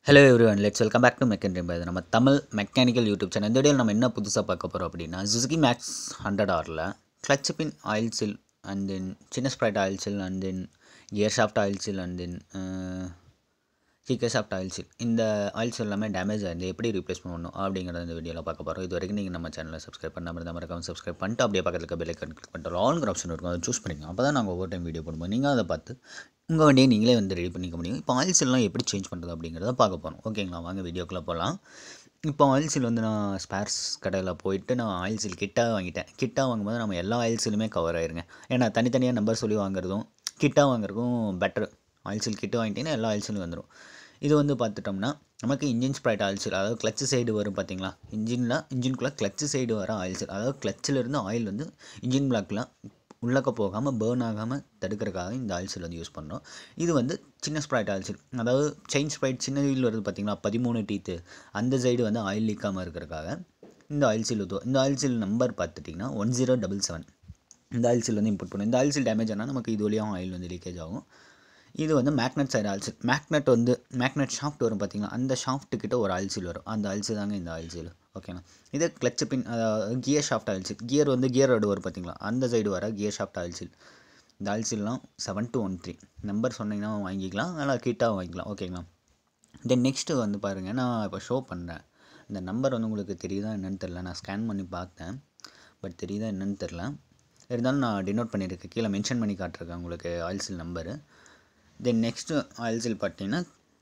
hello everyone let's welcome back to மெக்கன் dream இது நம்ம தமிழ் மெக்கானிக்கல் யூடியூப் சேனல் இந்த வீடியோவில் நம்ம என்ன புதுசாக பார்க்க போகிறோம் அப்படின்னா சுசுகி மேக்ஸ் ஹண்ட்ரட் ஆரில் clutch pin oil seal and then சின்ன ஸ்ப்ரைட் oil seal and then gear shaft oil seal and then kicker shaft oil seal இந்த ஆயில்ஸ் எல்லாமே டேமேஜ் ஆயிருந்து எப்படி ரீப்ளேஸ் பண்ணணும் அப்படிங்கிறத இந்த வீடியோவில் பார்க்க போகிறோம் இது வரைக்கும் நீங்கள் நம்ம சேனலை சப்ஸ்கிரைப் பண்ணாமல் இருந்தால் மறக்காம சப்ஸ்கிரைப் பண்ணிட்டு அப்படியே பக்கத்தில் இருக்க பெல் ஐக்கன் கிளிக் பண்ணிட்டு ஆல்ங்கிற ஆப்ஷன் இருக்கும் அதை சூஸ் பண்ணிங்க அப்போ தான் நாங்கள் ஒவ்வொரு டைம் வீடியோ போடும்போது நீங்கள் அதை பார்த்து உங்கள் வண்டியை நீங்களே வந்து ரெடி பண்ணிக்க முடியும் இப்போ ஆயில் எல்லாம் எப்படி சேஞ்ச் பண்ணுறது அப்படிங்கிறத பார்க்க போகிறோம் ஓகேங்களா வாங்க வீடியோக்குள்ளே போகலாம் இப்போ ஆயில் சீல் வந்து நான் ஸ்பேர்ஸ் கடையில் போயிட்டு நான் ஆயில் சீல் கிட்டாக வாங்கிட்டேன் கிட்டாக வாங்கும்போது நம்ம எல்லா ஆயில் சீலுமே கவர் ஆயிருங்க ஏன்னா தனித்தனியாக நம்பர் சொல்லி வாங்குறதும் கிட்டாக வாங்குறதும் பெட்டர் ஆயில் சீல் கிட்டு வாங்கிட்டீங்கன்னா எல்லா ஆயில் சீலும் வந்துடும் இது வந்து பார்த்துட்டோம்னா நமக்கு இன்ஜின் ஸ்ப்ரைட் ஆயில் சீல் அதாவது கிளச்சு சைடு வரும் பார்த்தீங்களா இன்ஜினில் இன்ஜின்குள்ளே கிளச்சு சைடு வர ஆயில் சீல் அதாவது கிளச்சில் இருந்து ஆயில் வந்து இன்ஜின் பிளாக்ல உள்ளக்க போகாமல் பேர்ன் ஆகாமல் தடுக்கிறதுக்காக இந்த ஆயில் சீல் வந்து யூஸ் பண்ணுறோம் இது வந்து சின்ன ஸ்ப்ரைட் ஆயில் சீல் அதாவது செயின் ஸ்ப்ரைட் சின்ன வீல் வருது பார்த்தீங்களா பதிமூணு டீத்து அந்த சைடு வந்து ஆயில் லீக்காமல் இருக்கிறதுக்காக இந்த ஆயில் சீல் ஊற்றுவோம் இந்த ஆயில் சீல் நம்பர் பார்த்துட்டிங்கன்னா ஒன் ஜீரோ டபுள் செவன் இந்த ஆயில் சீல் வந்து இம்போர்ட் பண்ணும் இந்த ஆயில் சீல் டேமேஜ் ஆனால் நமக்கு இது வழியாகவும் ஆயில் வந்து லீக்கேஜ் ஆகும் இது வந்து magnet side oil seal magnet வந்து மேக்னெட் ஷாஃப்ட் வரும் பார்த்தீங்களா அந்த ஷாஃப்ட்டு கிட்ட ஒரு ஆயில் சீல் வரும் அந்த ஆயில் சீல் தாங்க இந்த ஆயில் சீல் ஓகேண்ணா இது கிளச் பின் அதாவது gear shaft oil seal gear வந்து கியர் ரோடு வரும் பார்த்தீங்களா அந்த சைடு வர கியர் ஷாஃப்ட் ஆயில் சீல் இந்த ஆயில் சீல்லாம் seven two one three number சொன்னீங்கன்னா வாங்கிக்கலாம் நல்லா கிட்டாக வாங்கிக்கலாம் ஓகேங்களா தென் நெக்ஸ்ட்டு வந்து பாருங்கள் நான் இப்போ ஷோ பண்ணுறேன் இந்த நம்பர் வந்து உங்களுக்கு தெரியுதா என்னன்னு தெரில நான் ஸ்கேன் பண்ணி பார்த்தேன் பட் தெரியுதா என்னன்னு தெரில இருந்தாலும் நான் டினோட் பண்ணியிருக்கேன் கீழே மென்ஷன் பண்ணி காட்டிருக்கேன் உங்களுக்கு oil seal number then next oil seal பார்த்தீங்கன்னா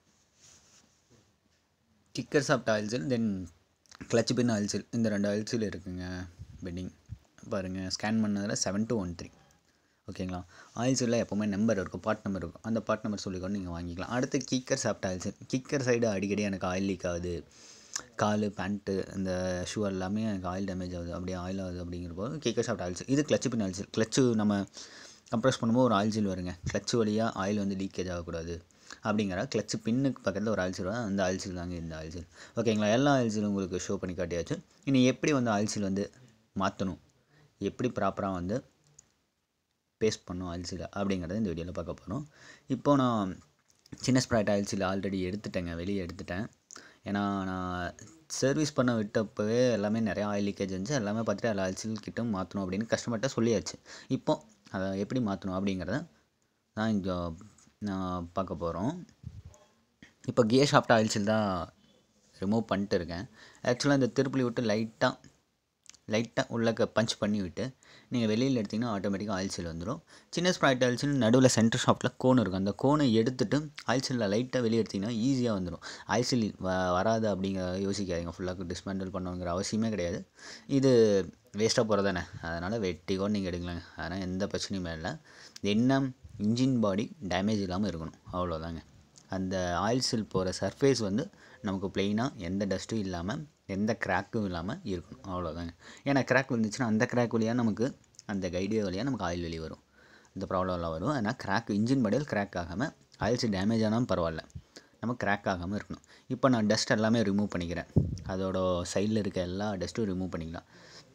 kicker shaft oil seal then clutch pin oil seal இந்த ரெண்டு ஆயில் சீல் இருக்குங்க பெட்டிங் பாருங்கள் ஸ்கேன் பண்ணதில் செவன் டூ ஒன் த்ரீ ஓகேங்களா ஆயில் சீலில் எப்போவுமே நம்பர் இருக்கும் பார்ட் நம்பர் இருக்கும் அந்த பார்ட் நம்பர் சொல்லிக்கொண்டு நீங்கள் வாங்கிக்கலாம் அடுத்து kicker shaft oil seal kicker side அடிக்கடி எனக்கு ஆயில் லீக் ஆகுது கால் பேண்ட்டு இந்த ஷூ எல்லாமே எனக்கு ஆயில் டேமேஜ் ஆகுது அப்படியே ஆயில் ஆகுது அப்படிங்கிறப்போ கிக்கர் சாஃப்ட் ஆயில் சீல் இது clutch pin oil seal clutch நம்ம கம்ப்ரெஸ் பண்ணும்போது ஒரு ஆயில் சீல் வருங்க கிளச்சு வழியாக ஆயில் வந்து லீக்கேஜ் ஆகக்கூடாது அப்படிங்கிற கிளச்சு பின்னுக்கு பக்கத்தில் ஒரு ஆயில் சீல் வரும் அந்த ஆயில் சீல் தாங்க இந்த ஆயில் சீல் ஓகேங்களா எல்லா ஆயில் சீலும் உங்களுக்கு ஷோ பண்ணி காட்டியாச்சு இனி எப்படி வந்து ஆயில் சீல் வந்து மாற்றணும் எப்படி ப்ராப்பராக வந்து பேஸ்ட் பண்ணும் ஆயில் சீல் அப்படிங்கிறத இந்த வீடியோவில் பார்க்க போகிறோம் இப்போது நான் சின்ன ஸ்ப்ரைட் ஆயில் சீல் ஆல்ரெடி எடுத்துட்டேங்க வெளியே எடுத்துட்டேன் ஏன்னா நான் சர்வீஸ் பண்ண விட்டப்பவே எல்லாமே நிறையா ஆயில் லீக்கேஜ் இருந்துச்சு எல்லாமே பார்த்துட்டு எல்லா ஆயில் சீல் கிட்ட மாற்றணும் அப்படின்னு கஸ்டமர்கிட்ட சொல்லியாச்சு இப்போ அதை எப்படி மாற்றணும் அப்படிங்கிறத நான் இங்கே நான் பார்க்க போகிறோம் இப்போ கியர் ஷாஃப்ட் ஆயில் சீல் தான் ரிமூவ் பண்ணிட்டு இருக்கேன் ஆக்சுவலாக இந்த திருப்புளி விட்டு லைட்டாக லைட்டாக உள்ளக்க பஞ்ச் பண்ணி விட்டு நீங்கள் வெளியில் எடுத்திங்கன்னா ஆட்டோமேட்டிக்காக ஆயில் சீல் வந்துடும் சின்ன ஸ்ப்ரைட் ஆயில் சீல் நடுவில் சென்டர் ஷாஃப்ட்டில் கோன் இருக்கும் அந்த கோனை எடுத்துட்டு ஆயில் சீலில் லைட்டாக வெளியே எடுத்திங்கன்னா ஈஸியாக வந்துடும் ஆயில் சீல் வ வராது அப்படிங்கிற யோசிக்காதீங்க ஃபுல்லாக டிஸ்மேண்டில் பண்ணணுங்கிற அவசியமே கிடையாது இது வேஸ்ட்டாக போகிறது தானே அதனால் வெட்டிக்கோ நீங்கள் எடுக்கலாங்க அதனால் எந்த பிரச்சனையுமே இல்லை என்ன இன்ஜின் பாடி டேமேஜ் இல்லாமல் இருக்கணும் அவ்வளோதாங்க அந்த ஆயில் சீல் போகிற சர்ஃபேஸ் வந்து நமக்கு ப்ளெயினாக எந்த டஸ்ட்டும் இல்லாமல் எந்த கிராக்கும் இல்லாமல் இருக்கணும் அவ்வளோதாங்க ஏன்னா கிராக் வந்துச்சுன்னா அந்த கிராக் வழியாக நமக்கு அந்த கைடிய வழியாக நமக்கு ஆயில் வெளியே வரும் இந்த ப்ராப்ளம்லாம் வரும் ஆனால் கிராக் இன்ஜின் பாடியில் கிராக் ஆகாமல் ஆயில் சீல் டேமேஜ் ஆனாலும் பரவாயில்ல நம்ம கிராக் ஆகாமல் இருக்கணும் இப்போ நான் டஸ்ட் எல்லாமே ரிமூவ் பண்ணிக்கிறேன் அதோட சைடில் இருக்க எல்லா டஸ்ட்டும் ரிமூவ் பண்ணிக்கலாம்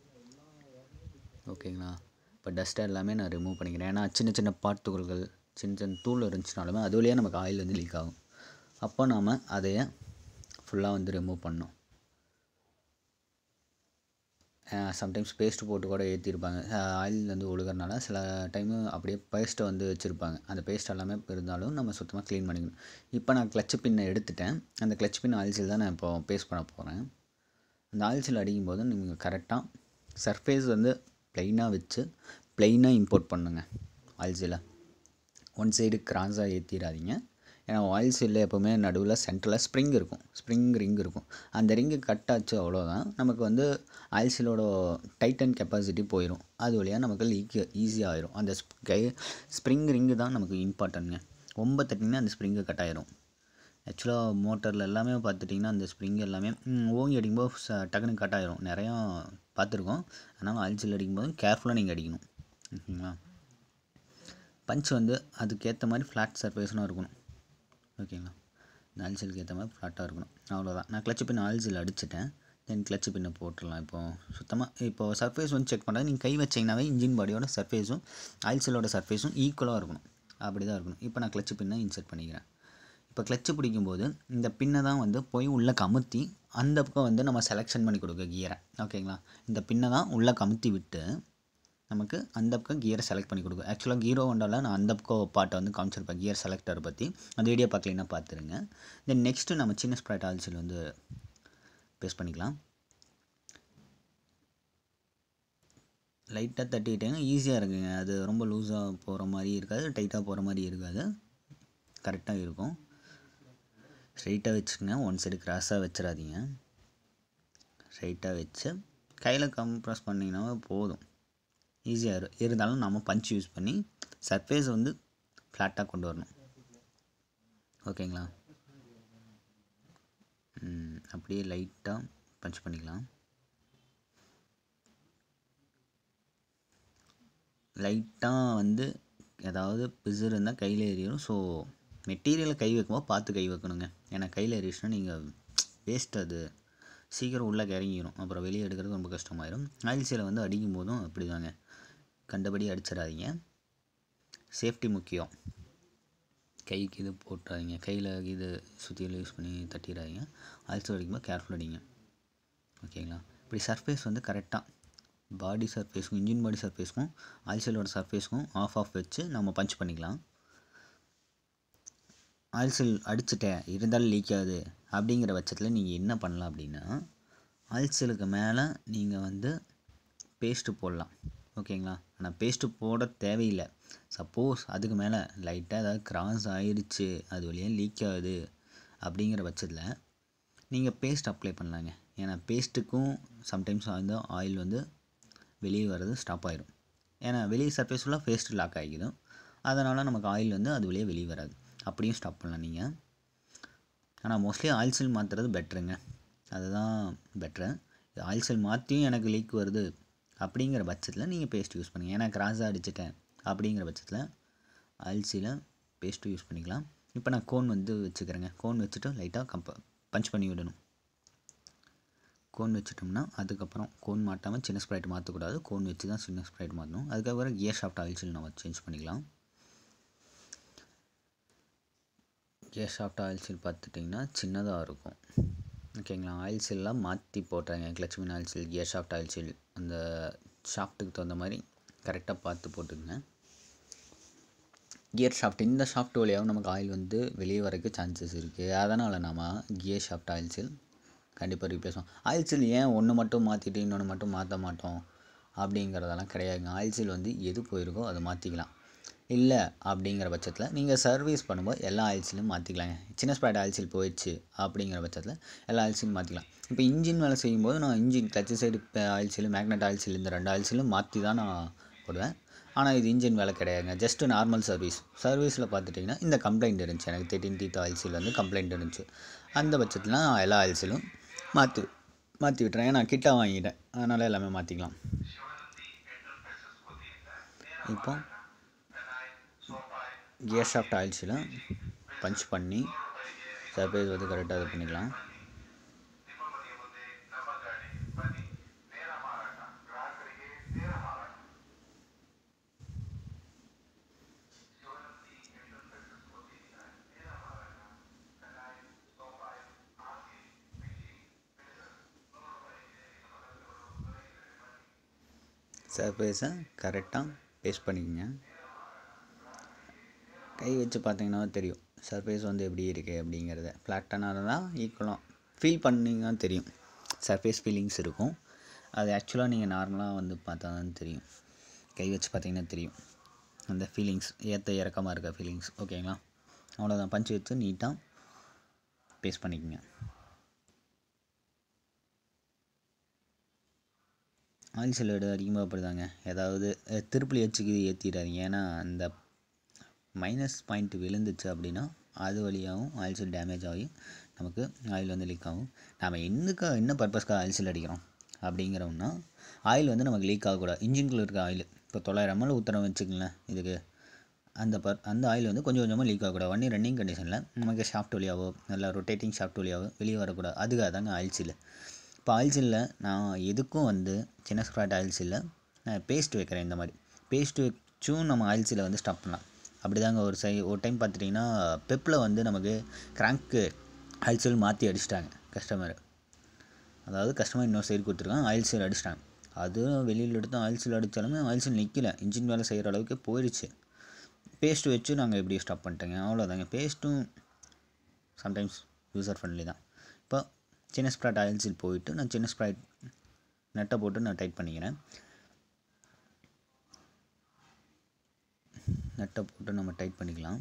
ஓகேங்களா இப்போ டஸ்ட்டை எல்லாமே நான் ரிமூவ் பண்ணிக்கிறேன் ஏன்னா சின்ன சின்ன பாட்டுகள் சின்ன சின்ன தூள் இருந்துச்சுனாலுமே அது வழியாக நமக்கு ஆயில் வந்து லீக் ஆகும் அப்போ நாம் அதையே ஃபுல்லாக வந்து ரிமூவ் பண்ணணும் சம்டைம்ஸ் பேஸ்ட் போட்டு கூட ஏற்றிருப்பாங்க ஆயில் வந்து ஒழுகிறனால சில டைமு அப்படியே பேஸ்ட்டை வந்து வச்சுருப்பாங்க அந்த பேஸ்ட் எல்லாமே இருந்தாலும் நம்ம சுத்தமாக க்ளீன் பண்ணிக்கணும் இப்போ நான் கிளச் பின்னை எடுத்துட்டேன் அந்த கிளச் பின் ஆயில் சீல் தான் நான் இப்போ பேஸ்ட் பண்ண போகிறேன் அந்த ஆயில் சீல் அடிக்கும்போது நீங்கள் கரெக்டாக சர்ஃபேஸ் வந்து ப்ளைனாக வச்சு ப்ளைனாக இம்போர்ட் பண்ணுங்க ஆயில் சீலை ஒன் சைடு கிராஸாக ஏற்றிடாதீங்க ஏன்னா ஆயில் சீலில் எப்போவுமே நடுவில் சென்டரில் ஸ்ப்ரிங் இருக்கும் ஸ்ப்ரிங் ரிங் இருக்கும் அந்த ரிங்கு கட் ஆச்சு அவ்வளோதான் நமக்கு வந்து ஆயில் சீலோட டைட்டன் கெப்பாசிட்டி போயிடும் அது வழியாக நமக்கு லீக் ஈஸியாக ஆயிரும் அந்த கை ஸ்ப்ரிங் ரிங்கு தான் நமக்கு இம்பார்ட்டன்ங்க ரொம்ப தட்டிங்கன்னா அந்த ஸ்ப்ரிங்கு கட் ஆயிரும் ஆக்சுவலாக மோட்டரில் எல்லாமே பார்த்துட்டிங்கன்னா அந்த ஸ்ப்ரிங் எல்லாமே ஓங்கி அடிக்கும்போது ச டக்குன்னு கட் ஆயிரும் நிறையா பார்த்துருக்கோம் அதனால் ஆயில் சீல் அடிக்கும்போது கேர்ஃபுல்லாக நீங்கள் அடிக்கணும் ஓகேங்களா பஞ்ச் வந்து அதுக்கேற்ற மாதிரி ஃப்ளாட் சர்ஃபேஸ்னும் இருக்கணும் ஓகேங்களா இந்த ஆயில் சீலுக்கு ஏற்ற மாதிரி ஃப்ளாட்டாக இருக்கணும் அவ்வளோதான் நான் கிளச்சு பின் ஆயில் சீல் அடிச்சிட்டேன் தென் கிளச்சு பின்னை போட்டுடலாம் இப்போது சுத்தமாக இப்போது சர்ஃபேஸ் வந்து செக் பண்ணுறது நீங்கள் கை வச்சிங்கனாவே இன்ஜின் பாடியோட சர்ஃபேஸும் ஆயில் சீலோட சர்ஃபேஸும் ஈக்குவலாக இருக்கணும் அப்படி தான் இருக்கணும் இப்போ நான் கிளச்சு பின்னை இன்சர்ட் பண்ணிக்கிறேன் இப்போ இப்போ கிளச்சு பிடிக்கும்போது இந்த பின்னை தான் வந்து போய் உள்ளே கமுத்தி அந்த பக்கம் வந்து நம்ம செலெக்ஷன் பண்ணி கொடுக்க கியரை ஓகேங்களா இந்த பின்னை தான் உள்ளே கமுத்தி விட்டு நமக்கு அந்த பக்கம் கியரை செலக்ட் பண்ணி கொடுக்கும் ஆக்சுவலாக ஹீரோ ஹோண்டாவில் நான் அந்த பக்கம் பாட்டை வந்து காமிச்சிருப்பேன் கியர் செலக்டரை பற்றி அந்த வீடியோ பார்க்கலைன்னா பார்த்துருங்க தென் நெக்ஸ்ட்டு நம்ம சின்ன ஸ்ப்ரைட் ஆல்சில் வந்து பேஸ்ட் பண்ணிக்கலாம் லைட்டாக தட்டிக்கிட்டேங்க ஈஸியாக இருக்குங்க அது ரொம்ப லூஸாக போகிற மாதிரி இருக்காது டைட்டாக போகிற மாதிரி இருக்காது கரெக்டாக இருக்கும் ஸ்ட்ரைட்டாக வச்சுக்கோங்க ஒன் சைடு கிராஸாக வச்சிடாதீங்க ஸ்ட்ரைட்டாக வச்சு கையில் கம்ப்ரஸ் பண்ணிங்கன்னா போதும் ஈஸியாக இரு இருந்தாலும் நம்ம பஞ்ச் யூஸ் பண்ணி சர்ஃபேஸ் வந்து ஃப்ளாட்டாக கொண்டு வரணும் ஓகேங்களா ம், அப்படியே லைட்டாக பஞ்ச் பண்ணிக்கலாம் லைட்டாக வந்து ஏதாவது பிசுறு இருந்தால் கையில் எறியும் ஸோ மெட்டீரியலை கை வைக்கும்போது பார்த்து கை வைக்கணுங்க ஏன்னா கையில் எறிச்சுன்னா நீங்கள் வேஸ்ட் அது சீக்கிரம் உள்ளே இறங்கிடும் அப்புறம் வெளியே எடுக்கிறது ரொம்ப கஷ்டமாயிடும் ஆயில் சீலை வந்து அடிக்கும் போதும் அப்படி தாங்க கண்டபடி அடிச்சிடாதீங்க சேஃப்டி முக்கியம் கைக்கு இது போட்டுறாதீங்க கையில் இது சுற்றியில் யூஸ் பண்ணி தட்டிடாதீங்க ஆயில் சீல் அடிக்கும்போது கேர்ஃபுல் அடிங்க ஓகேங்களா இப்படி சர்ஃபேஸ் வந்து கரெக்டாக பாடி சர்ஃபேஸ்க்கும் இன்ஜின் பாடி சர்ஃபேஸ்க்கும் ஆயில் சீலோட சர்ஃபேஸ்க்கும் ஆஃப் ஆஃப் வச்சு நம்ம பஞ்ச் பண்ணிக்கலாம் ஆயில் சீல் அடிச்சிட்டேன் இருந்தாலும் லீக் ஆகுது அப்படிங்கிற பட்சத்தில் நீங்கள் என்ன பண்ணலாம் அப்படின்னா ஆயில் சீலுக்கு மேலே நீங்கள் வந்து பேஸ்ட்டு போடலாம் ஓகேங்களா ஆனால் பேஸ்ட்டு போட தேவையில்லை சப்போஸ் அதுக்கு மேலே லைட்டாக ஏதாவது கிராஸ் ஆயிடுச்சு அது வழியாக லீக் ஆகுது அப்படிங்கிற பட்சத்தில் நீங்கள் பேஸ்ட் அப்ளை பண்ணலாங்க ஏன்னா பேஸ்ட்டுக்கும் சம்டைம்ஸ் வந்து ஆயில் வந்து வெளியே வர்றது ஸ்டாப் ஆயிடும் ஏன்னா வெளியே சர்ஃபேஸ் ஃபுல்லாக பேஸ்ட் லாக் ஆகிடும் அதனால் நமக்கு ஆயில் வந்து அது வழியாக வெளியே வராது அப்படியும் ஸ்டாப் பண்ணலாம் நீங்கள் ஆனால் மோஸ்ட்லி ஆயில் சீல் மாற்றுறது பெட்ருங்க அதுதான் பெட்ரு ஆயில் சீல் மாற்றியும் எனக்கு லீக் வருது அப்படிங்கிற பட்சத்தில் நீங்கள் பேஸ்ட் யூஸ் பண்ணுங்கள் ஏன்னா கிராஸாக அடிச்சிட்டேன் அப்படிங்கிற பட்சத்தில் ஆயில் சீலை பேஸ்ட்டு யூஸ் பண்ணிக்கலாம் இப்போ நான் கோன் வந்து வச்சுக்கிறேங்க கோன் வச்சுட்டு லைட்டாக கம்ப பஞ்ச் பண்ணி விடணும் கோன் வச்சுட்டோம்னா அதுக்கப்புறம் கோன் மாட்டாமல் சின்ன ஸ்ப்ரைட் மாற்றக்கூடாது கோன் வச்சு தான் சின்ன ஸ்ப்ரைட் மாற்றணும் அதுக்கப்புறம் கியர் ஷாஃப்ட் ஆயில் சீல் நம்ம சேஞ்ச் பண்ணிக்கலாம் கியர் ஷாஃப்ட் ஆயில் சீல் பார்த்துட்டிங்கன்னா சின்னதாக இருக்கும் ஓகேங்களா ஆயில் சீல்லாம் மாற்றி போட்டுறாங்க கிளச் மின் oil seal gear shaft oil seal அந்த ஷாஃப்ட்டுக்கு தகுந்த மாதிரி கரெக்டாக பார்த்து போட்டுக்கங்க கியர் ஷாஃப்ட் இந்த ஷாஃப்ட் வழியாகவும் நமக்கு ஆயில் வந்து வெளியே வரக்கு சான்சஸ் இருக்குது அதனால் நம்ம கியர் ஷாஃப்ட் ஆயில் சீல் கண்டிப்பாக ரீப்ளேஸ் பண்ணும் ஆயில் சீல் ஏன் ஒன்று மட்டும் மாற்றிட்டு இன்னொன்று மட்டும் மாற்ற மாட்டோம் அப்படிங்கிறதெல்லாம் கிடையாதுங்க ஆயில் சீல் வந்து எது போயிருக்கோ அதை மாற்றிக்கலாம் இல்லை அப்படிங்கிற பட்சத்தில் நீங்கள் சர்வீஸ் பண்ணும்போது எல்லா ஆயில் சீலும் மாற்றிக்கலாங்க சின்ன ஸ்ப்ரைட் ஆயில் சீல் போயிடுச்சு அப்படிங்கிற பட்சத்தில் எல்லா ஆயில் சீலும் மாற்றிக்கலாம் இப்போ இன்ஜின் வேலை செய்யும்போது நான் engine clutch side oil seal magnet oil seal இந்த ரெண்டு ஆயில் சீலும் மாற்றி தான் நான் போடுவேன் ஆனால் இது இன்ஜின் வேலை கிடையாதுங்க ஜஸ்ட் நார்மல் சர்வீஸ் சர்வீஸில் பார்த்துட்டிங்கன்னா இந்த கம்ப்ளைண்ட் இருந்துச்சு எனக்கு தேர்ட்டின் டீத் ஆயில் சீல் வந்து கம்ப்ளைண்ட் இருந்துச்சு அந்த பட்சத்தில் நான் எல்லா ஆயில் சீலும் மாற்றி மாற்றி விட்டுறேன் நான் கிட்ட வாங்கிட்டேன் அதனால் எல்லாமே மாற்றிக்கலாம் இப்போ கியர் ஷாஃப்ட் ஆயில் சீலை பஞ்ச் பண்ணி சர்ஃபேஸ் வந்து கரெக்டாக இது பண்ணிக்கலாம் சர்ஃபேஸை கரெக்டாக பேஸ்ட் பண்ணிக்கோங்க கை வச்சு பார்த்தீங்கன்னா தெரியும் சர்ஃபேஸ் வந்து எப்படி இருக்குது அப்படிங்கிறத ஃப்ளாட்டான இருந்தால் ஈக்குவலாக ஃபீல் பண்ணிங்கன்னா தெரியும் சர்ஃபேஸ் ஃபீலிங்ஸ் இருக்கும் அது ஆக்சுவலாக நீங்கள் நார்மலாக வந்து பார்த்தா தான் தெரியும் கை வச்சு பார்த்தீங்கன்னா தெரியும் அந்த ஃபீலிங்ஸ் ஏற்ற இறக்கமாக இருக்க ஃபீலிங்ஸ் ஓகேங்களா அவ்வளோதான் பஞ்சு வச்சு நீட்டாக பேஸ்ட் பண்ணிக்கோங்க ஆயில் செல்லோடு அதிகமாக அப்படிதாங்க ஏதாவது அஹ், திருப்புளி வச்சுக்கு ஏற்றிடாதீங்க ஏன்னா அந்த மைனஸ் பாயிண்ட் விழுந்துச்சு அப்படின்னா அது வழியாகவும் ஆயில் செல் டேமேஜ் ஆகி நமக்கு ஆயில் வந்து லீக் ஆகும் நாம் என்னக்கா என்ன பர்பஸ்க்காக ஆயில் செல் அடிக்கிறோம் அப்படிங்கிறோம்னா ஆயில் வந்து நமக்கு லீக் ஆகக்கூடாது இன்ஜின்குள்ளே இருக்க ஆயில் இப்போ தொள்ளாயிரம் எம்எல் ஊற்றுறோம் வச்சுக்கங்களேன் இதுக்கு அந்த பர் அந்த ஆயில் வந்து கொஞ்சம் கொஞ்சமாக லீக் ஆகக்கூடாது ஒன்லி ரன்னிங் கண்டிஷனில் நமக்கு ஷாஃப்ட் வழியாவோ நல்லா ரொட்டேட்டிங் ஷாஃப்ட் வழியாவோ வெளியே வரக்கூடாது அதுக்காக தாங்க ஆயில் சீல் இப்போ ஆயில் சீலில் நான் எதுக்கும் வந்து சின்ன ஸ்க்ராட் ஆயில் சீலில் நான் பேஸ்ட் வைக்கிறேன் இந்த மாதிரி பேஸ்ட் வச்சும் நம்ம ஆயில் சீலை வந்து ஸ்டாப் பண்ணலாம் அப்படி தாங்க ஒரு சை ஒரு டைம் பார்த்துட்டிங்கன்னா பெப்பில் வந்து நமக்கு கிராங்க்கு ஆயில் சீல் மாற்றி அடிச்சிட்டாங்க கஸ்டமர் அதாவது கஸ்டமர் இன்னொரு சைடு கொடுத்துருக்காங்க ஆயில் சீல் அடிச்சிட்டாங்க அதுவும் வெளியில் எடுத்து ஆயில் சீல் அடித்தாலுமே ஆயில் சீல் நிற்கல இன்ஜின் வேலை செய்கிற அளவுக்கு போயிடுச்சு பேஸ்ட் வச்சு நாங்கள் எப்படி ஸ்டாப் பண்ணிட்டேங்க அவ்வளோதாங்க பேஸ்ட்டும் சம்டைம்ஸ் யூசர் ஃப்ரெண்ட்லி தான் இப்போ சின்ன ஸ்ப்ராட் ஆயில் சீல் போயிட்டு நான் சின்ன ஸ்ப்ராட் நெட்டை போட்டு நான் டைட் பண்ணிக்கிறேன் நெட்டை போட்டு நம்ம டைட் பண்ணிக்கலாம்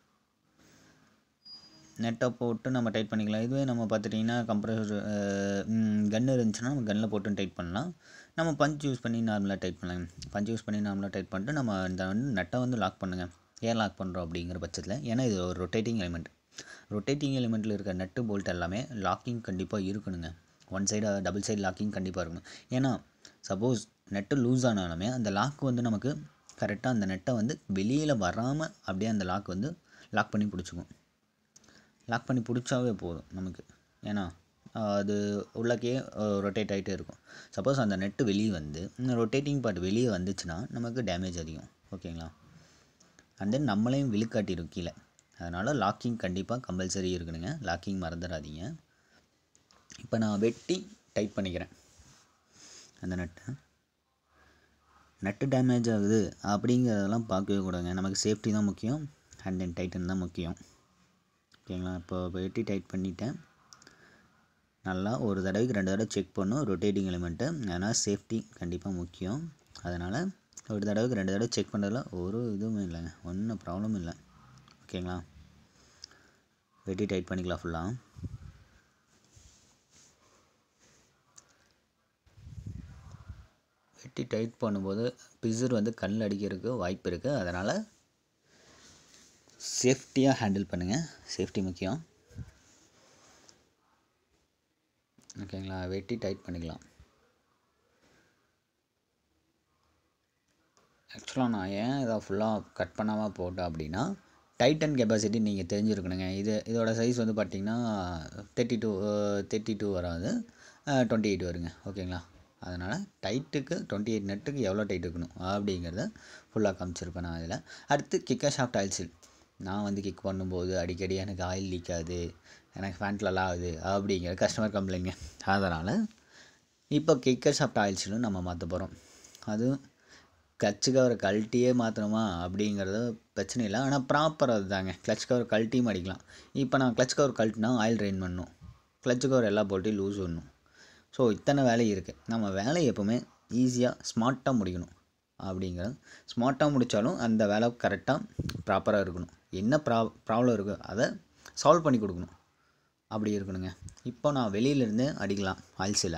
நெட்டை போட்டு நம்ம டைட் பண்ணிக்கலாம் இதுவே நம்ம பார்த்துட்டிங்கன்னா கம்ப்ரஸர் கன் இருந்துச்சுன்னா நம்ம கன்னில் போட்டு டைட் பண்ணலாம் நம்ம பஞ்ச் யூஸ் பண்ணி நார்மலாக டைட் பண்ணலாம் பஞ்ச் யூஸ் பண்ணி நார்மலாக டைட் பண்ணிட்டு நம்ம இந்த வந்து நெட்டை வந்து லாக் பண்ணுங்கள் ஏன் லாக் பண்ணுறோம் அப்படிங்கிற பட்சத்தில் ஏன்னா இது ஒரு ரொட்டேட்டிங் எலிமெண்ட் ரொட்டேட்டிங் எலிமெண்ட்டில் இருக்க நட்டு போல்ட் எல்லாமே லாக்கிங் கண்டிப்பாக இருக்கணுங்க one side double side locking கண்டிப்பாக இருக்கணும் ஏன்னா சப்போஸ் நெட்டு லூஸ் ஆனாலுமே அந்த லாக் வந்து நமக்கு கரெக்டாக அந்த நெட்டை வந்து வெளியில் வராமல் அப்படியே அந்த லாக் வந்து லாக் பண்ணி பிடிச்சிக்கும் லாக் பண்ணி பிடிச்சாவே போதும் நமக்கு ஏன்னா அது உள்ளக்கே ரொட்டேட் ஆகிட்டே இருக்கும் சப்போஸ் அந்த நெட்டு வெளியே வந்து இந்த ரொட்டேட்டிங் பார்ட் வெளியே வந்துச்சுன்னா நமக்கு டேமேஜ் அதிகம் ஓகேங்களா அண்ட் தென் நம்மளையும் விழுக்காட்டிடும் கீழே அதனால் லாக்கிங் கண்டிப்பாக கம்பல்சரி இருக்கணுங்க லாக்கிங் மறந்துடாதீங்க இப்போ நான் வெட்டி டைட் பண்ணிக்கிறேன் அந்த நட்டை நட்டு டேமேஜ் ஆகுது அப்படிங்கிறதெல்லாம் பார்க்கவே கூடாதுங்க நமக்கு சேஃப்டி தான் முக்கியம் அண்ட் தென் டைட்டன் தான் முக்கியம் ஓகேங்களா இப்போ வெட்டி டைட் பண்ணிட்டேன் நல்லா ஒரு தடவைக்கு ரெண்டு தடவை செக் பண்ணும் ரொட்டேட்டிங் எலிமெண்ட்டு அதனால் சேஃப்டி கண்டிப்பாக முக்கியம் அதனால் ஒரு தடவைக்கு ரெண்டு தடவை செக் பண்ணுறதுல ஒரு இதுவுமே இல்லைங்க ஒன்றும் ப்ராப்ளம் இல்லை ஓகேங்களா வெட்டி டைட் பண்ணிக்கலாம் ஃபுல்லாக வெட்டி டைட் பண்ணும்போது பிசர் வந்து கண்ணில் அடிக்கிறதுக்கு வாய்ப்பு இருக்குது அதனால் சேஃப்டியாக ஹேண்டில் பண்ணுங்கள் சேஃப்டி முக்கியம் ஓகேங்களா வெட்டி டைட் பண்ணிக்கலாம் ஆக்சுவலாக நான் ஏன் இதை ஃபுல்லாக கட் பண்ணாமல் போட்டேன் அப்படின்னா டைட்டன் கெப்பாசிட்டி நீங்கள் தெரிஞ்சிருக்கணுங்க இது இதோட சைஸ் வந்து பார்த்திங்கன்னா தேர்ட்டி டூ தேர்ட்டி டூ வராது டுவெண்ட்டி எயிட் வருங்க ஓகேங்களா அதனால் டைட்டுக்கு டுவெண்ட்டி எயிட் நெட்டுக்கு எவ்வளோ டைட் இருக்கணும் அப்படிங்கிறத ஃபுல்லாக காமிச்சிருப்பேன் நான் இதில் அடுத்து கிக்கர் ஷாஃப்ட் ஆயில் சீல் நான் வந்து கிக் பண்ணும்போது அடிக்கடி எனக்கு ஆயில் லீக் ஆகுது எனக்கு ஃபேண்ட்லலாம் ஆகுது அப்படிங்கிற கஸ்டமர் கம்ப்ளைண்ட்ங்க அதனால் இப்போ கிக்கர் ஷாஃப்ட் ஆயில் சீலும் நம்ம மாற்ற போகிறோம் அதுவும் கிளச்சு கவரை கழட்டியே மாற்றணுமா அப்படிங்கிறது பிரச்சனை இல்லை ஆனால் ப்ராப்பர் அது தாங்க கிளச் கவர் கழட்டியும் அடிக்கலாம் இப்போ நான் கிளச் கவர் கழட்டினா ஆயில் ட்ரெயின் பண்ணணும் கிளச் கவர் எல்லா போல்ட்டையும் லூஸ் பண்ணணும் ஸோ இத்தனை வேலை இருக்குது நம்ம வேலையை எப்போவுமே ஈஸியாக ஸ்மார்ட்டாக முடிக்கணும் அப்படிங்கிறது ஸ்மார்ட்டாக முடித்தாலும் அந்த வேலை கரெக்டாக ப்ராப்பராக இருக்கணும் என்ன ப்ரா ப்ராப்ளம் இருக்கோ அதை சால்வ் பண்ணி கொடுக்கணும் அப்படி இருக்கணுங்க இப்போ நான் வெளியிலேருந்து அடிக்கலாம் ஆயில்ஸில்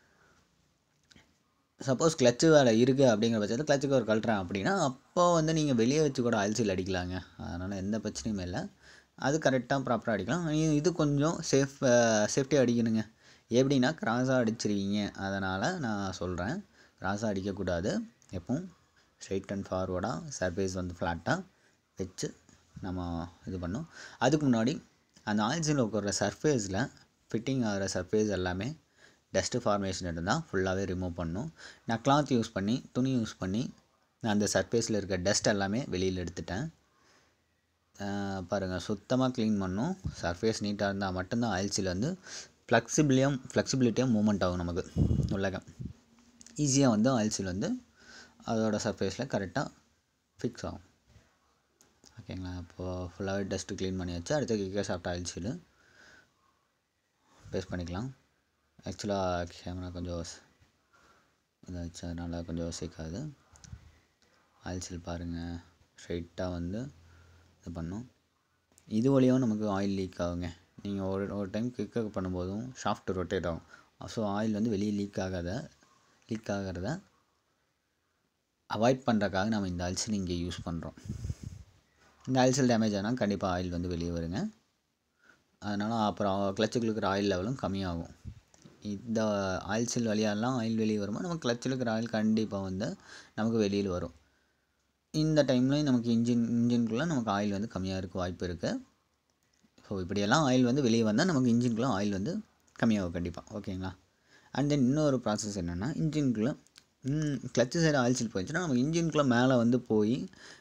சப்போஸ் கிளச்சு வேலை இருக்குது அப்படிங்கிற பட்சத்தில் கிளச்சுக்கு ஒரு கழட்டுறேன் அப்படின்னா அப்போ வந்து நீங்கள் வெளியே வச்சு கூட ஆயில்சீல் அடிக்கலாங்க அதனால் எந்த பிரச்சனையுமே இல்லை அது கரெக்டாக ப்ராப்பராக அடிக்கலாம் இ- இது கொஞ்சம் சேஃப் சேஃப்டியாக அடிக்கணுங்க எப்படின்னா கிராஸாக அடிச்சிருவீங்க அதனால் நான் சொல்கிறேன் கிராஸாக அடிக்கக்கூடாது எப்பவும் ஸ்ட்ரைட் அண்ட் ஃபார்வர்டாக சர்ஃபேஸ் வந்து ஃப்ளாட்டாக வச்சு நம்ம இது பண்ணோம் அதுக்கு முன்னாடி அந்த ஆயில்ஸில் உட்கார சர்ஃபேஸில் ஃபிட்டிங் ஆகிற சர்ஃபேஸ் எல்லாமே டஸ்ட்டு ஃபார்மேஷன் இருந்தால் ஃபுல்லாகவே ரிமூவ் பண்ணணும் நான் கிளாத் யூஸ் பண்ணி துணி யூஸ் பண்ணி நான் அந்த சர்ஃபேஸில் இருக்க டஸ்ட் எல்லாமே வெளியில் எடுத்துட்டேன் பாருங்கள் சுத்தமாக க்ளீன் பண்ணும் சர்ஃபேஸ் நீட்டாக இருந்தால் மட்டும்தான் ஆயில்ஸில் வந்து ஃப்ளெக்சிபிளியம் ஃப்ளெக்சிபிலிட்டியாக மூமெண்ட் ஆகும் நமக்கு உள்ளக ஈஸியாக வந்து ஆயில்ஸில் வந்து அதோட சர்ஃபேஸில் கரெக்டாக ஃபிக்ஸ் ஆகும் ஓகேங்களா இப்போது ஃபுல்லாகவே டஸ்ட்டு க்ளீன் பண்ணியாச்சு அடுத்து kicker shaft oil seal paste பண்ணிக்கலாம் ஆக்சுவலாக கேமரா கொஞ்சம் இதாச்சு அதனால் கொஞ்சம் சிக்காது ஆயில் சீல் பாருங்கள் ஸ்ட்ரைட்டாக வந்து இது பண்ணும் இது வழியாகவும் நமக்கு ஆயில் லீக் ஆகுங்க நீங்கள் ஒரு ஒரு டைம் கிக்கப் பண்ணும்போதும் ஷாஃப்ட் ரொட்டேட் ஆகும் ஸோ ஆயில் வந்து வெளியே லீக் ஆகாத லீக் ஆகிறத அவாய்ட் பண்ணுறக்காக நம்ம இந்த ஆயில்ஸில் இங்கே யூஸ் பண்ணுறோம் இந்த ஆயில்ஸில் டேமேஜ் ஆனால் கண்டிப்பாக ஆயில் வந்து வெளியே வருங்க அதனால் அப்புறம் கிளச்சுக்கு இருக்கிற ஆயில் லெவலும் கம்மியாகும் இந்த ஆயில் சீல் வழியாலாம் ஆயில் வெளியே வருமா நம்ம கிளச்சில் இருக்கிற ஆயில் கண்டிப்பாக வந்து நமக்கு வெளியில் வரும் இந்த டைம்லையும் நமக்கு இன்ஜின் இன்ஜின்குள்ளே நமக்கு ஆயில் வந்து கம்மியாக இருக்க வாய்ப்பு இருக்குது ஸோ இப்படியெல்லாம் ஆயில் வந்து வெளியே வந்தால் நமக்கு இன்ஜின்குள்ளே ஆயில் வந்து கம்மியாகும் கண்டிப்பாக ஓகேங்களா அண்ட் தென் இன்னொரு ப்ராசஸ் என்னென்னா இன்ஜின்குள்ளே கிளச்சு சைடு ஆயில் சீல் போயிடுச்சுன்னா நம்ம இன்ஜின்குள்ளே மேலே வந்து போய்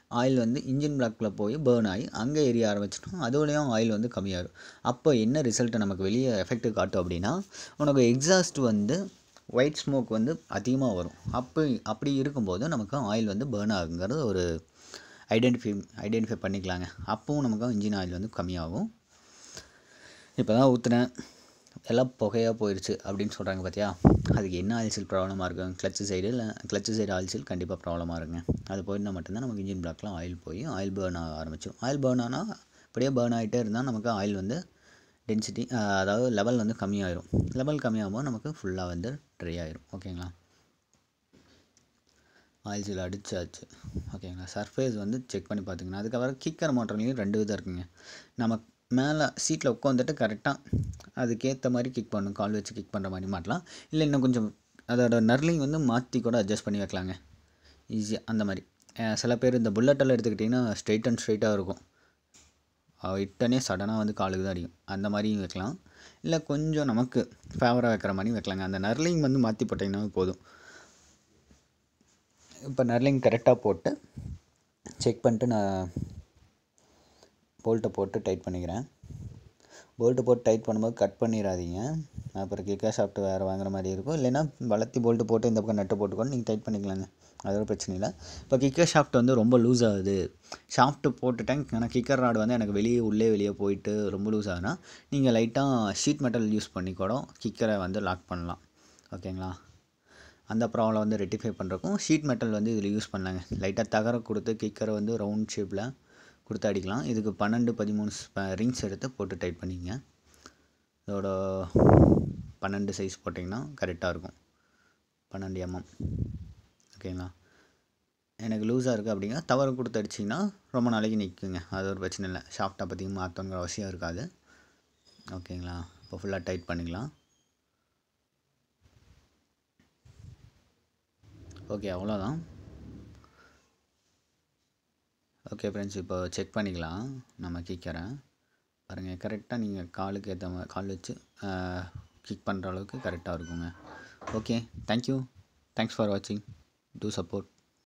ஆயில் வந்து இன்ஜின் பிளாக்கில் போய் பேர்ன் ஆகி அங்கே எரிய ஆரம்பிச்சிட்டோம் அதோடையும் ஆயில் வந்து கம்மியாகும் அப்போ என்ன ரிசல்ட்டை நமக்கு வெளியே எஃபெக்ட் காட்டும் அப்படின்னா உனக்கு எக்ஸாஸ்ட் வந்து ஒயிட் ஸ்மோக் வந்து அதிகமாக வரும் அப்போ அப்படி இருக்கும்போது நமக்கு ஆயில் வந்து பேர்ன் ஆகுங்கிறது ஒரு ஐடென்டிஃபை ஐடென்டிஃபை பண்ணிக்கலாங்க அப்போவும் நமக்கு இன்ஜின் ஆயில் வந்து கம்மியாகும் இப்போ தான் ஊற்றுனேன் எல்லாம் புகையாக போயிடுச்சு அப்படின்னு சொல்கிறாங்க பார்த்தியா அதுக்கு என்ன ஆயில்சீல் ப்ராப்ளமாக இருக்கும் கிளச்சு சைடு இல்லை கிளச்சு சைடு ஆயில்சீல் கண்டிப்பாக ப்ராப்ளமாக இருக்குங்க அது போயிருந்தால் மட்டும்தான் நமக்கு இன்ஜின் பிளாக்லாம் ஆயில் போய் ஆயில் பேர்ன் ஆக ஆரம்பிச்சிடும் ஆயில் பேர்ன் ஆனால் அப்படியே பேர்ன் ஆகிட்டே இருந்தால் நமக்கு ஆயில் வந்து டென்சிட்டி அதாவது லெவல் வந்து கம்மியாயிரும் லெவல் கம்மியாகும்போது நமக்கு ஃபுல்லாக வந்து ட்ரை ஆயிரும் ஓகேங்களா ஆயில் சீல் அடிச்சாச்சு ஓகேங்களா சர்ஃபேஸ் வந்து செக் பண்ணி பார்த்துக்கணும் அதுக்கப்புறம் கிக்கர் மோட்டர்லேயும் ரெண்டு விதம் இருக்குங்க நம்ம மேலே சீட்டில் உட்காந்துட்டு கரெக்டாக அதுக்கேற்ற மாதிரி கிக் பண்ணணும் கால் வச்சு கிக் பண்ணுற மாதிரி மாட்டலாம் இல்லை இன்னும் கொஞ்சம் அதோட நர்லிங் வந்து மாற்றி கூட அட்ஜஸ்ட் பண்ணி வைக்கலாங்க ஈஸியாக அந்த மாதிரி அஹ் சில பேர் இந்த புல்லட்டெல்லாம் எடுத்துக்கிட்டிங்கன்னா ஸ்ட்ரெயிட் அண்ட் ஸ்ட்ரெயிட்டாக இருக்கும் இட்டனே சடனாக வந்து காலுக்கு தான் அடிக்கும் அந்த மாதிரியும் வைக்கலாம் இல்லை கொஞ்சம் நமக்கு ஃபேவராக வைக்கிற மாதிரி வைக்கலாங்க அந்த நர்லிங் வந்து மாற்றி போட்டிங்கன்னா போதும் இப்போ நர்லிங் கரெக்டாக போட்டு செக் பண்ணிட்டு நான் போல்ட்டை போட்டு டைட் பண்ணிக்கிறேன் போல்ட்டு போட்டு டைட் பண்ணும்போது கட் பண்ணிடாதீங்க அப்புறம் கிக்கா ஷாஃப்ட் வேறு வாங்குற மாதிரி இருக்கும் இல்லைன்னா வளர்த்தி போல்ட்டு போட்டு இந்த பக்கம் நட்டு போட்டுக்கொண்டு நீங்கள் டைட் பண்ணிக்கலாங்க அதோட பிரச்சனை இல்லை இப்போ கிக்கர் ஷாஃப்ட் வந்து ரொம்ப லூஸ் ஆகுது ஷாஃப்ட்டு போட்டுட்டேன் ஆனால் கிக்கர் ராடு வந்து எனக்கு வெளியே உள்ளே வெளியே போயிட்டு ரொம்ப லூஸ் ஆகுதுன்னா நீங்கள் லைட்டாக ஷீட் மெட்டல் யூஸ் பண்ணி கூட கிக்கரை வந்து லாக் பண்ணலாம் ஓகேங்களா அந்த ப்ராப்ளம் வந்து ரெட்டிஃபை பண்ணுறக்கும் ஷீட் மெட்டல் வந்து இதில் யூஸ் பண்ணலாங்க லைட்டாக தகர கொடுத்து கிக்கரை வந்து ரவுண்ட் ஷேப்பில் கொடுத்து அடிக்கலாம் இதுக்கு பன்னெண்டு பதிமூணு ரிங்ஸ் எடுத்து போட்டு டைட் பண்ணிக்கங்க இதோட பன்னெண்டு சைஸ் போட்டிங்கன்னா கரெக்டாக இருக்கும் பன்னெண்டு எம்எம் ஓகேங்களா எனக்கு லூஸாக இருக்குது அப்படிங்க தவறு கொடுத்து அடிச்சிங்கன்னா ரொம்ப நாளைக்கு நிற்குங்க அது ஒரு பிரச்சனை இல்லை ஷாஃப்டாக பற்றி மாற்றங்கிற அவசியம் இருக்காது ஓகேங்களா இப்போ ஃபுல்லாக டைட் பண்ணிக்கலாம் ஓகே அவ்வளோதான் ஓகே ஃப்ரெண்ட்ஸ் இப்போ செக் பண்ணிக்கலாம் நம்ம கிக்கரை பாருங்கள் கரெக்டாக நீங்கள் காலுக்கு ஏற்ற மாதிரி கால் வச்சு கிக் பண்ணுற அளவுக்கு கரெக்டாக இருக்குங்க ஓகே தேங்க்யூ தேங்க்ஸ் ஃபார் வாட்சிங் டூ சப்போர்ட்